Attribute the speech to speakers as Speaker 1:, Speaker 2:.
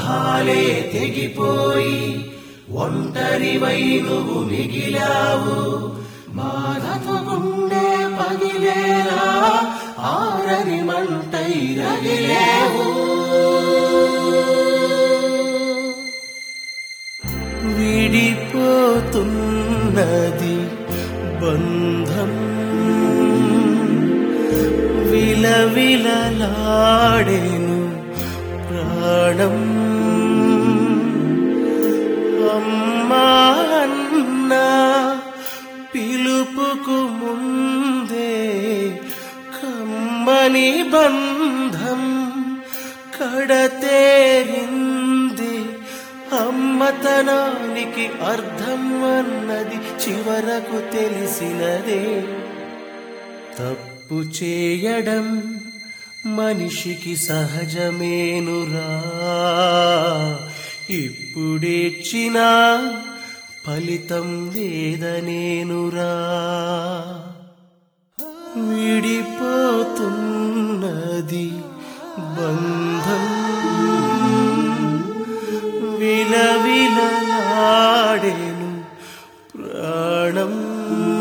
Speaker 1: దాహాలే తెగిపోయి ఒంటరి నువ్వు మిగిలావు బాధతో గుండె పగిలేలా ఆరని మంటై రగిలేవు విడిపోతున్నది బంధం విలవిలలాడేను ప్రాణం అమ్మా అన్నా పిలుపుకు ముందే కమ్మని బంధం కడతేరింది అమ్మతనానికి అర్థం అన్నది చివరకు తెలిసినదే తప్పు చేయడం మనిషికి సహజమేనురా ఇప్పుడేచ్చినా ఫలితం లేదనేనురా విడిపోతున్నది బంధం విలవిలలాడేను ప్రాణం